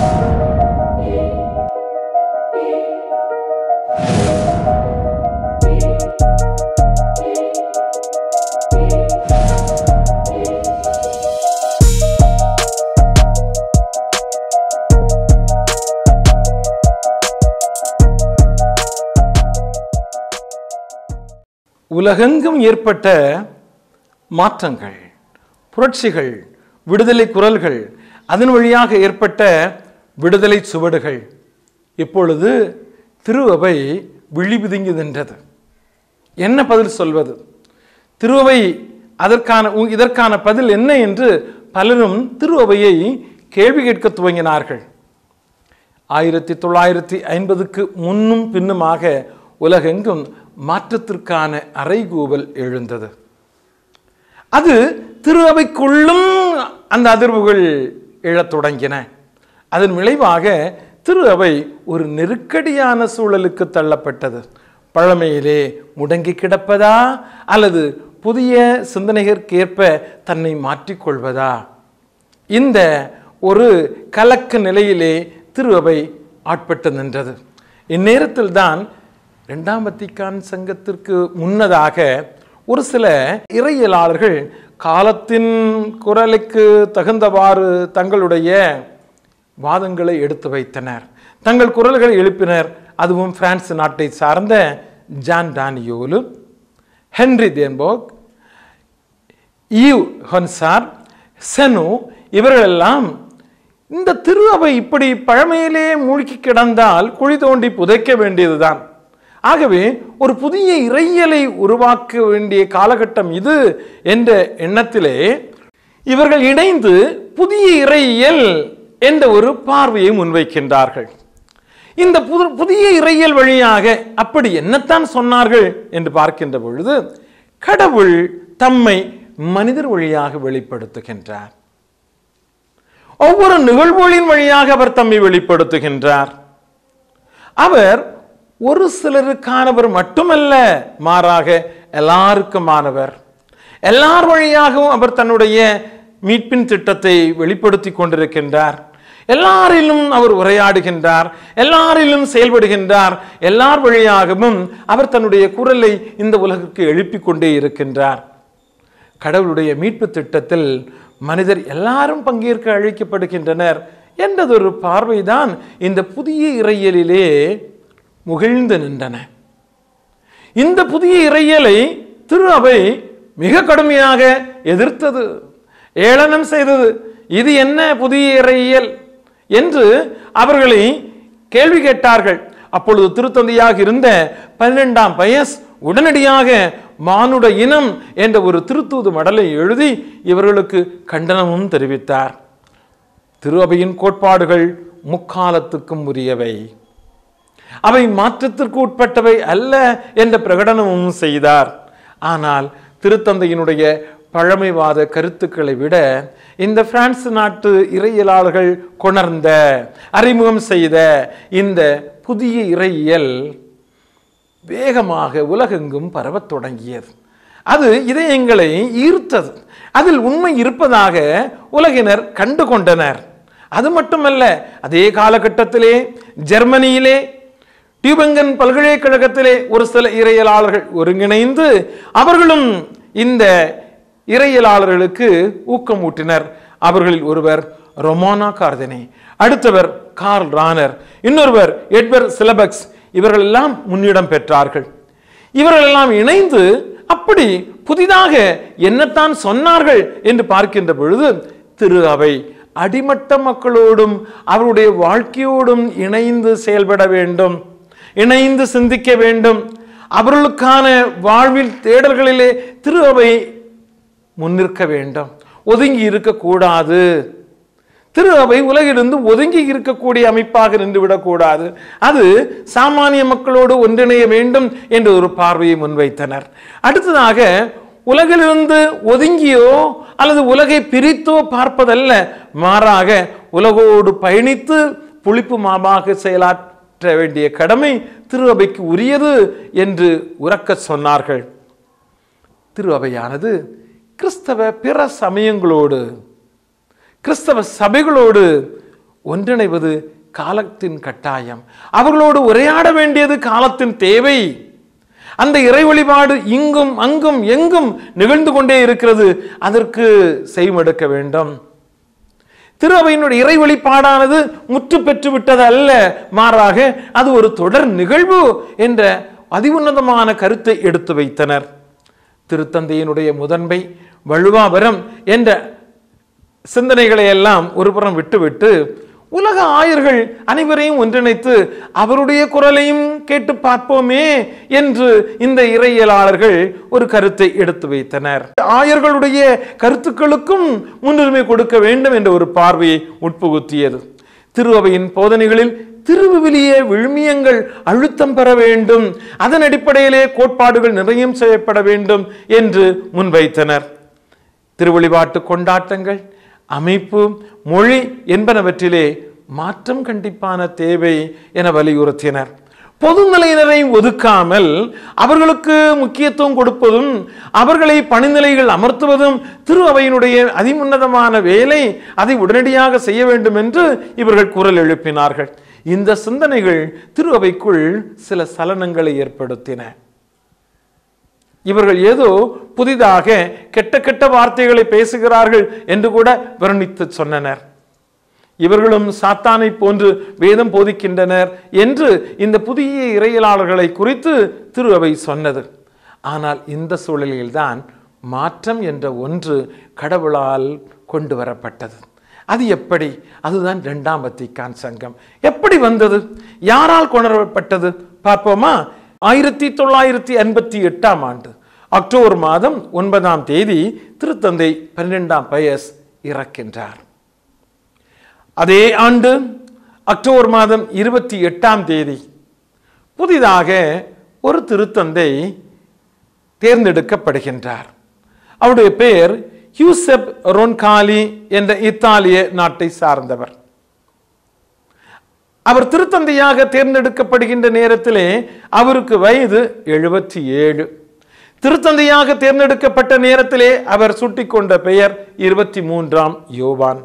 உலகெங்கும் ஏற்பட்ட மாற்றங்கள் புரட்சிகள் விடுதலை குரல்கள் அதன் வழியாக ஏற்பட்ட விடுதலை சுவடுகள் இப்பொழுது திருவவை விழிபிதுங்கி நின்றது என்ன பதில் சொல்வது திருவவை அதற்கான உ- இதற்கான பதில் என்ன என்று பலரும் திருவவையை கேள்வி கேட்க துவங்கினார்கள் ஆயிரத்தி தொள்ளாயிரத்தி ஐம்பதுக்கு முன்னும் பின்னுமாக உலகெங்கும் மாற்றத்திற்கான அறைகூவல் எழுந்தது அது திரு அவைக்குள்ளும் அந்த அதிர்வுகள் எழத் தொடங்கின அதன் விளைவாக திரு அவை ஒரு நெருக்கடியான சூழலுக்கு தள்ளப்பட்டது பழமையிலே முடங்கி கிடப்பதா அல்லது புதிய சிந்தனைகளுக்கேற்ப தன்னை மாற்றிக்கொள்வதா இந்த ஒரு கலக்க நிலையிலே திரு அவை ஆட்பட்டு நின்றது இந்நேரத்தில் தான் இரண்டாம் வத்திக்கான் சங்கத்திற்கு முன்னதாக ஒரு சில இறையியலாளர்கள் காலத்தின் குரலுக்கு தகுந்தவாறு தங்களுடைய வாதங்களை எடுத்து வைத்தனர் தங்கள் குரல்களை எழுப்பினர் அதுவும் பிரான்ஸ் நாட்டை சார்ந்த ஜான் டானியோலு ஹென்ரி தேன்போக் ஈவ் ஹொன்சார் செனு இவர்களெல்லாம் இந்த திரு அவை இப்படி பழமையிலே மூழ்கி கிடந்தால் குழி தோண்டி புதைக்க வேண்டியதுதான் ஆகவே ஒரு புதிய இறையியலை உருவாக்க வேண்டிய காலகட்டம் இது என்ற எண்ணத்திலே இவர்கள் இணைந்து புதிய இறையியல் என்ற ஒரு பார்வையை முன்வைக்கின்றார்கள் இந்த புது புதிய இறையியல் வழியாக அப்படி என்னத்தான் சொன்னார்கள் என்று பார்க்கின்ற பொழுது கடவுள் தம்மை மனிதர் வழியாக வெளிப்படுத்துகின்றார் ஒவ்வொரு நிகழ்வுகளின் வழியாக அவர் தம்மை வெளிப்படுத்துகின்றார் அவர் ஒரு சிலருக்கானவர் மட்டுமல்ல மாறாக எல்லாருக்குமானவர் எல்லார் வழியாகவும் அவர் தன்னுடைய மீட்பின் திட்டத்தை வெளிப்படுத்தி கொண்டிருக்கின்றார் எல்லாரிலும் அவர் உரையாடுகின்றார் எல்லாரிலும் செயல்படுகின்றார் எல்லார் வழியாகவும் அவர் தன்னுடைய குரலை இந்த உலகுக்கு எழுப்பிக் கொண்டே இருக்கின்றார் கடவுளுடைய மீட்பு திட்டத்தில் மனிதர் எல்லாரும் பங்கேற்க அழைக்கப்படுகின்றனர் என்றதொரு பார்வைதான் இந்த புதிய இறையியலிலே முகிழ்ந்து நின்றன இந்த புதிய இறையியலை திரு அவை மிக கடுமையாக எதிர்த்தது ஏளனம் செய்தது இது என்ன புதிய இறையியல் என்று அவர்களை கேள்வி கேட்டார்கள் அப்பொழுது திருத்தந்தையாக இருந்த பன்னிரெண்டாம் பயஸ் உடனடியாக மானுட இனம் என்ற ஒரு திருத்தூது மடலை எழுதி இவர்களுக்கு கண்டனமும் தெரிவித்தார் திரு அவையின் கோட்பாடுகள் முக்காலத்துக்கும் உரியவை அவை மாற்றத்திற்கு உட்பட்டவை அல்ல என்ற பிரகடனமும் செய்தார் ஆனால் திருத்தந்தையினுடைய பழமைவாத கருத்துக்களை விட இந்த பிரான்ஸ் நாட்டு இறையியலாளர்கள் கொணர்ந்த அறிமுகம் செய்த இந்த புதிய இறையியல் வேகமாக உலகெங்கும் பரவத் தொடங்கியது அது இதயங்களை ஈர்த்தது அதில் உண்மை இருப்பதாக உலகினர் கண்டு கொண்டனர் அது மட்டுமல்ல அதே காலகட்டத்திலே ஜெர்மனியிலே டியூபங்கன் பல்கலைக்கழகத்திலே ஒரு சில இறையியலாளர்கள் ஒருங்கிணைந்து அவர்களும் இந்த இறையியலாளர்களுக்கு ஊக்கமூட்டினர் அவர்களில் ஒருவர் ரொமானா கார்தனே அடுத்தவர் கார்ல் ரானர் இன்னொருவர் எட்வர் சிலபக்ஸ் இவர்கள் எல்லாம் முன்னிடம் பெற்றார்கள் இவர்கள் எல்லாம் இணைந்து அப்படி புதிதாக என்னத்தான் சொன்னார்கள் என்று பார்க்கின்ற பொழுது திரு அவை அடிமட்ட மக்களோடும் அவருடைய வாழ்க்கையோடும் இணைந்து செயல்பட வேண்டும் இணைந்து சிந்திக்க வேண்டும் அவர்களுக்கான வாழ்வில் தேடல்களிலே திரு அவை முன்னிற்க வேண்டும் ஒதுங்கி இருக்கக்கூடாது திரு அவை உலகிலிருந்து ஒதுங்கி இருக்கக்கூடிய அமைப்பாக நின்றுவிடக்கூடாது அது சாமானிய மக்களோடு ஒன்றிணைய வேண்டும் என்ற ஒரு பார்வையை முன்வைத்தனர் அடுத்ததாக உலகிலிருந்து ஒதுங்கியோ அல்லது உலகை பிரித்தோ பார்ப்பதல்ல மாறாக உலகோடு பயணித்து புளிப்பு மாமாக செயலாற்ற வேண்டிய கடமை திரு அவைக்கு உரியது என்று உறக்க சொன்னார்கள் திரு அவையானது கிறிஸ்தவ பிற சமயங்களோடு கிறிஸ்தவ சபைகளோடு ஒன்றிணைவது காலத்தின் கட்டாயம் அவர்களோடு உரையாட வேண்டியது காலத்தின் தேவை அந்த இறை வழிபாடு இங்கும் அங்கும் எங்கும் நிகழ்ந்து கொண்டே இருக்கிறது அதற்கு செய்மெடுக்க வேண்டும் திரு அவையினுடைய இறை வழிபாடானது முற்று பெற்று விட்டது அல்ல மாறாக அது ஒரு தொடர் நிகழ்வு என்ற அதிஉன்னதமான கருத்தை எடுத்து வைத்தனர் திருத்தந்தையினுடைய முதன்மை வழுவாபரம் என்ற சிந்தனைகளை எல்லாம் ஒருபுறம் விட்டுவிட்டு உலக ஆயர்கள் அனைவரையும் ஒன்றிணைத்து அவருடைய குரலையும் கேட்டு பார்ப்போமே என்று இந்த இறையியலாளர்கள் ஒரு கருத்தை எடுத்து வைத்தனர் ஆயர்களுடைய கருத்துக்களுக்கும் முன்னுரிமை கொடுக்க வேண்டும் என்ற ஒரு பார்வையை உட்புகுத்தியது திருஅவையின் போதனைகளில் திருவிவிலிய விழுமியங்கள் அழுத்தம் பெற வேண்டும் அதன் அடிப்படையிலே கோட்பாடுகள் நிறையம் செய்யப்பட வேண்டும் என்று முன்வைத்தனர் திருவழிபாட்டு கொண்டாட்டங்கள் அமைப்பு மொழி என்பனவற்றிலே மாற்றம் கண்டிப்பான தேவை என வலியுறுத்தினர் பொதுநிலையினரை ஒதுக்காமல் அவர்களுக்கு முக்கியத்துவம் கொடுப்பதும் அவர்களை பணிநிலைகள் அமர்த்துவதும் திரு அவையினுடைய அதிமுன்னதமான வேலை அதை உடனடியாக செய்ய வேண்டும் என்று இவர்கள் குரல் எழுப்பினார்கள் இந்த சிந்தனைகள் திரு அவைக்குள் சில சலனங்களை ஏற்படுத்தின இவர்கள் ஏதோ புதிதாக கெட்ட கெட்ட வார்த்தைகளை பேசுகிறார்கள் என்று கூட வர்ணித்து சொன்னனர் இவர்களும் சாத்தானை போன்று வேதம் போதிக்கின்றனர் என்று இந்த புதிய இறையலாளர்களை குறித்து திரு அவை சொன்னது ஆனால் இந்த சூழலில்தான் மாற்றம் என்ற ஒன்று கடவுளால் கொண்டு வரப்பட்டது அது எப்படி அதுதான் இரண்டாம் வத்திக்கான் சங்கம் எப்படி வந்தது யாரால் கொணரப்பட்டது பார்ப்போமா ஆயிரத்தி தொள்ளாயிரத்தி எண்பத்தி எட்டாம் ஆண்டு அக்டோபர் மாதம் ஒன்பதாம் தேதி திருத்தந்தை பன்னிரெண்டாம் பயஸ் இறக்கின்றார் அதே ஆண்டு அக்டோபர் மாதம் இருபத்தி எட்டாம் தேதி புதிதாக ஒரு திருத்தந்தை தேர்ந்தெடுக்கப்படுகின்றார் அவருடைய பெயர் யூசெப் ரொன்காலி என்ற இத்தாலிய நாட்டை சார்ந்தவர் அவர் திருத்தந்தையாக தேர்ந்தெடுக்கப்படுகின்ற நேரத்திலே அவருக்கு வயது எழுபத்தி ஏழு திருத்தந்தையாக தேர்ந்தெடுக்கப்பட்ட நேரத்திலே அவர் சுட்டிக்கொண்ட பெயர் இருபத்தி மூன்றாம் யோவான்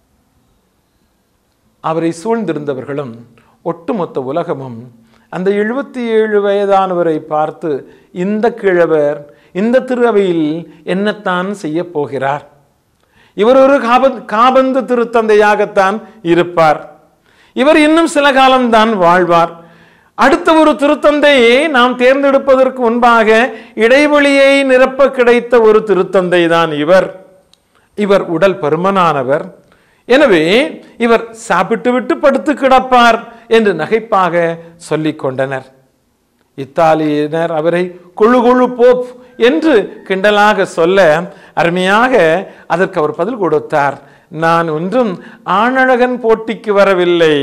அவரை சூழ்ந்திருந்தவர்களும் ஒட்டுமொத்த உலகமும் அந்த எழுபத்தி ஏழு வயதானவரை பார்த்து இந்த கிழவர் இந்த திருவையில் என்னத்தான் செய்ய போகிறார் இவர் ஒரு காப காபந்து திருத்தந்தையாகத்தான் இருப்பார் இவர் இன்னும் சில காலம்தான் வாழ்வார் அடுத்த ஒரு திருத்தந்தையை நாம் தேர்ந்தெடுப்பதற்கு முன்பாக இடைவெளியை நிரப்ப கிடைத்த ஒரு திருத்தந்தை தான் இவர் இவர் உடல் பருமனானவர் எனவே இவர் சாப்பிட்டு விட்டு படுத்து கிடப்பார் என்று நகைப்பாக சொல்லிக் கொண்டனர் இத்தாலியினர் அவரை குழு குழு போப் என்று கிண்டலாக சொல்ல அருமையாக அதற்கு அவர் பதில் கொடுத்தார் நான் ஒன்றும் ஆணழகன் போட்டிக்கு வரவில்லை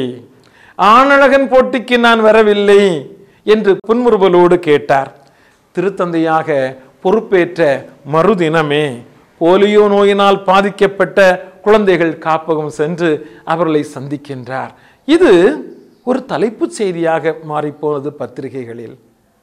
ஆணழகன் போட்டிக்கு நான் வரவில்லை என்று புன்முறுவலோடு கேட்டார் திருத்தந்தையாக பொறுப்பேற்ற மறுதினமே போலியோ நோயினால் பாதிக்கப்பட்ட குழந்தைகள் காப்பகம் சென்று அவர்களை சந்திக்கின்றார் இது ஒரு தலைப்புச் செய்தியாக மாறிப்போனது பத்திரிகைகளில்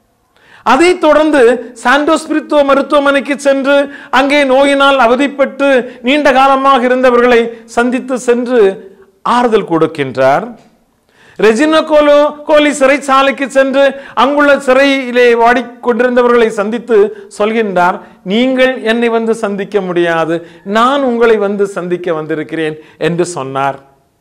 அதைத் தொடர்ந்து சாண்டோஸ் பிரித்துவ மருத்துவமனைக்கு சென்று அங்கே நோயினால் அவதிப்பட்டு நீண்ட காலமாக இருந்தவர்களை சந்தித்து சென்று ஆறுதல் கொடுக்கின்றார் ரெஜினா கோலோ கோலி சிறைச்சாலைக்கு சென்று அங்குள்ள சிறையிலே வாடிக்கொண்டிருந்தவர்களை சந்தித்து சொல்கின்றார் நீங்கள் என்னை வந்து சந்திக்க முடியாது நான் உங்களை வந்து சந்திக்க வந்திருக்கிறேன் என்று சொன்னார்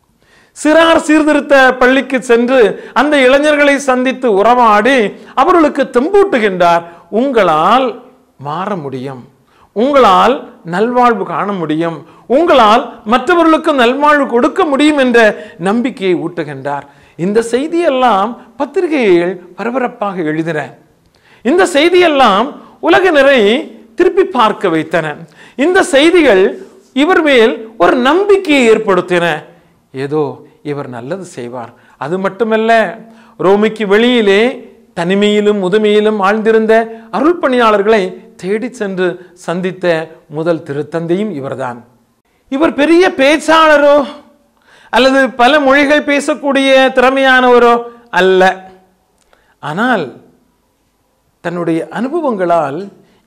சிறார் சீர்திருத்த பள்ளிக்கு சென்று அந்த இளைஞர்களை சந்தித்து உறவாடி அவர்களுக்கு தெம்பூட்டுகின்றார் உங்களால் மாற முடியும் உங்களால் நல்வாழ்வு காண முடியும் உங்களால் மற்றவர்களுக்கு நல்வாழ்வு கொடுக்க முடியும் என்ற நம்பிக்கையை ஊட்டுகின்றார் இந்த செய்தியெல்லாம் பத்திரிகையில் பரபரப்பாக எழுதின இந்த செய்தியெல்லாம் உலகினரை திருப்பி பார்க்க வைத்தன இந்த செய்திகள் இவர் மேல் ஒரு நம்பிக்கையை ஏற்படுத்தின ஏதோ இவர் நல்லது செய்வார் அது மட்டுமல்ல ரோமிக்கு வெளியிலே தனிமையிலும் முதுமையிலும் ஆழ்ந்திருந்த அருள் பணியாளர்களை தேடி சென்று சந்தித்த முதல் திருத்தந்தையும் இவர்தான் இவர் பெரிய பேச்சாளரோ அல்லது பல மொழிகள் பேசக்கூடிய திறமையானவரோ அல்ல ஆனால் தன்னுடைய அனுபவங்களால்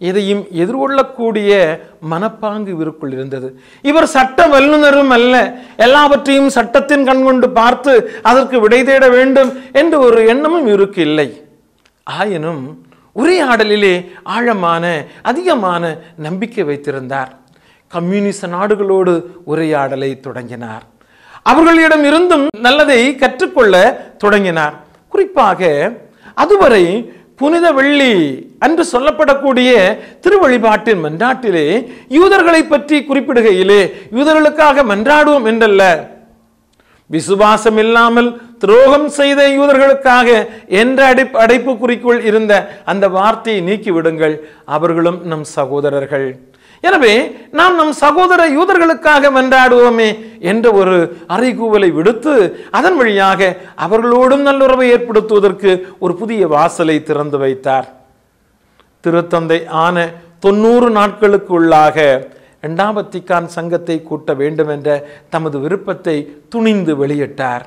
எதையும் எதிர்கொள்ளக்கூடிய மனப்பாங்கு இவருக்குள் இருந்தது இவர் சட்ட வல்லுநரும் அல்ல எல்லாவற்றையும் சட்டத்தின் கண்கொண்டு பார்த்து அதற்கு விடை தேட வேண்டும் என்ற ஒரு எண்ணமும் இவருக்கு இல்லை ஆயினும் உரையாடலிலே ஆழமான அதிகமான நம்பிக்கை வைத்திருந்தார் கம்யூனிச நாடுகளோடு உரையாடலை தொடங்கினார் அவர்களிடம் இருந்தும் நல்லதை கற்றுக்கொள்ள தொடங்கினார் குறிப்பாக அதுவரை புனித வெள்ளி அன்று சொல்லப்படக்கூடிய திருவழிபாட்டின் மன்றாட்டிலே யூதர்களை பற்றி குறிப்பிடுகையிலே யூதர்களுக்காக மன்றாடுவோம் என்றல்ல விசுவாசம் இல்லாமல் துரோகம் செய்த யூதர்களுக்காக என்ற அடை அடைப்பு குறிக்குள் இருந்த அந்த வார்த்தையை நீக்கி விடுங்கள் அவர்களும் நம் சகோதரர்கள் எனவே நாம் நம் சகோதர யூதர்களுக்காக மன்றாடுவோமே என்ற ஒரு அறைகூவலை விடுத்து அதன் வழியாக அவர்களோடும் நல்லுறவை ஏற்படுத்துவதற்கு ஒரு புதிய வாசலை திறந்து வைத்தார் திருத்தந்தை ஆன தொண்ணூறு நாட்களுக்கு உள்ளாக இரண்டாம் வத்திக்கான் சங்கத்தை கூட்ட வேண்டும் என்ற தமது விருப்பத்தை துணிந்து வெளியிட்டார்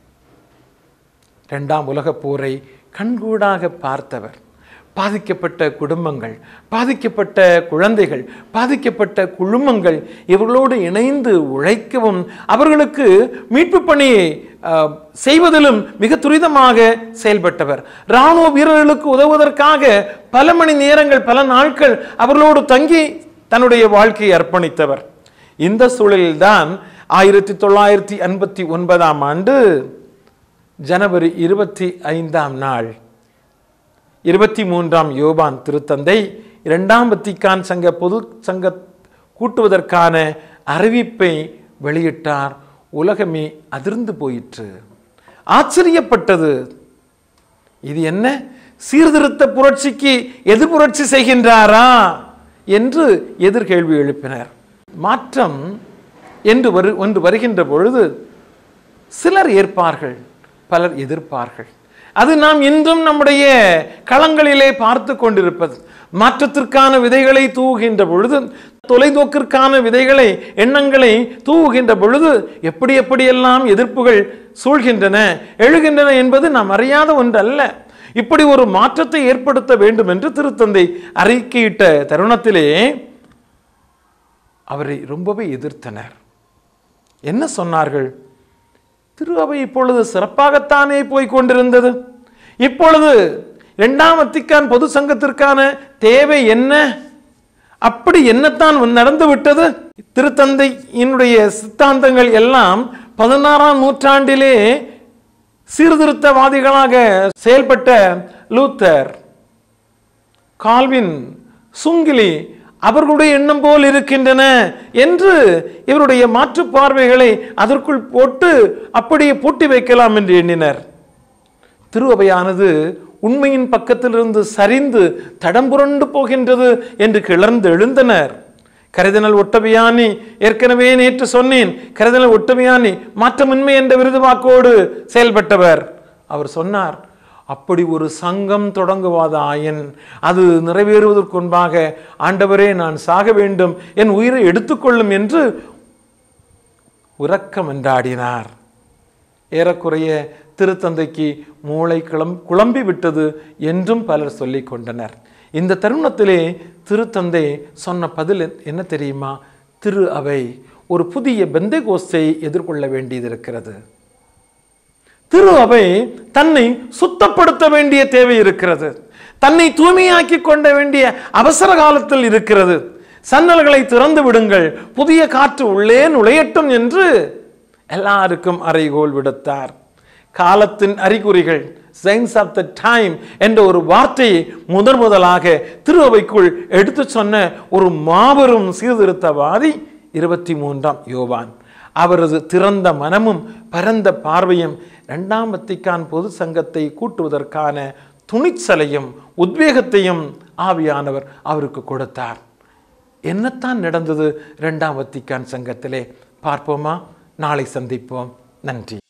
இரண்டாம் உலகப் போரை கண்கூடாக பார்த்தவர் பாதிக்கப்பட்ட குடும்பங்கள் பாதிக்கப்பட்ட குழந்தைகள் பாதிக்கப்பட்ட குழுமங்கள் இவர்களோடு இணைந்து உழைக்கவும் அவர்களுக்கு மீட்பு பணியை அஹ், செய்வதிலும் மிக துரிதமாக செயல்பட்டவர் இராணுவ வீரர்களுக்கு உதவுவதற்காக பல மணி நேரங்கள் பல நாட்கள் அவர்களோடு தங்கி தன்னுடைய வாழ்க்கையை அர்ப்பணித்தவர் இந்த சூழலில்தான் ஆயிரத்தி தொள்ளாயிரத்தி ஐம்பத்தி ஒன்பதாம் ஆண்டு ஜனவரி இருபத்தி ஐந்தாம் நாள் இருபத்தி மூன்றாம் யோபான் திருத்தந்தை இரண்டாம் வத்திக்கான் சங்க பொது சங்க கூட்டுவதற்கான அறிவிப்பை வெளியிட்டார் உலகமே அதிர்ந்து போயிற்று ஆச்சரியப்பட்டது இது என்ன சீர்திருத்த புரட்சிக்கு எதிர்புரட்சி செய்கின்றாரா என்று எதிர்கேள்வி எழுப்பினர் மாற்றம் என்று வரு ஒன்று வருகின்ற பொழுது சிலர் ஏற்பார்கள் பலர் எதிர்ப்பார்கள் அது நாம் இன்றும் நம்முடைய களங்களிலே பார்த்து கொண்டிருப்பது மாற்றத்திற்கான விதைகளை தூவுகின்ற பொழுது தொலைநோக்கிற்கான விதைகளை எண்ணங்களை தூவுகின்ற பொழுது எப்படி எப்படியெல்லாம் எதிர்ப்புகள் சூழ்கின்றன எழுகின்றன என்பது நாம் அறியாத ஒன்று அல்ல இப்படி ஒரு மாற்றத்தை ஏற்படுத்த வேண்டும் என்று திருத்தந்தை அறிக்கையிட்ட தருணத்திலே அவரை ரொம்பவே எதிர்த்தனர் என்ன சொன்னார்கள் திரு அவை இப்பொழுது சிறப்பாகத்தானே போய் கொண்டிருந்தது இப்பொழுது இரண்டாம் வத்திக்கான் பொது சங்கத்திற்கான தேவை என்ன அப்படி என்னத்தான் நடந்து விட்டது திருத்தந்தையினுடைய சித்தாந்தங்கள் எல்லாம் பதினாறாம் நூற்றாண்டிலே சீர்திருத்தவாதிகளாக செயல்பட்ட லூத்தர் கால்வின் சுங்கிலி அவர்களுடைய எண்ணம் போல் இருக்கின்றன என்று இவருடைய மாற்று பார்வைகளை அதற்குள் போட்டு அப்படியே பூட்டி வைக்கலாம் என்று எண்ணினர் திருவவையானது உண்மையின் பக்கத்திலிருந்து சரிந்து தடம் புரண்டு போகின்றது என்று கிளர்ந்து எழுந்தனர் கருதினல் ஒட்டவியானி ஏற்கனவே நேற்று சொன்னேன் கருதினல் ஒட்டவியானி மாற்றமின்மை என்ற விருது வாக்கோடு செயல்பட்டவர் அவர் சொன்னார் அப்படி ஒரு சங்கம் தொடங்குவதாயின் அது நிறைவேறுவதற்கு முன்பாக ஆண்டவரே நான் சாக வேண்டும் என் உயிரை எடுத்துக்கொள்ளும் என்று உறக்கம் என்றாடினார் ஏறக்குறைய திருத்தந்தைக்கு மூளை கிளம் குழம்பி விட்டது என்றும் பலர் சொல்லிக் கொண்டனர் இந்த தருணத்திலே திருத்தந்தை சொன்ன பதில் என்ன தெரியுமா திரு அவை ஒரு புதிய பெந்தைகோஸ்தை எதிர்கொள்ள வேண்டியது இருக்கிறது திரு அவை தன்னை சுத்தப்படுத்த வேண்டிய தேவை இருக்கிறது தன்னை தூய்மையாக்கி கொண்ட வேண்டிய அவசர காலத்தில் இருக்கிறது சன்னல்களை திறந்து விடுங்கள் புதிய காற்று உள்ளே நுழையட்டும் என்று எல்லாருக்கும் அறைகோல் விடுத்தார் காலத்தின் அறிகுறிகள் சயின்ஸ் ஆஃப் த டைம் என்ற ஒரு வார்த்தையை முதன் முதலாக திருவைக்குள் எடுத்து சொன்ன ஒரு மாபெரும் சீர்திருத்தவாதி இருபத்தி மூன்றாம் யோவான் அவரது திறந்த மனமும் பரந்த பார்வையும் இரண்டாம் வத்திக்கான் பொது சங்கத்தை கூட்டுவதற்கான துணிச்சலையும் உத்வேகத்தையும் ஆவியானவர் அவருக்கு கொடுத்தார் என்னத்தான் நடந்தது இரண்டாம் வத்திக்கான் சங்கத்திலே பார்ப்போமா நாளை சந்திப்போம் நன்றி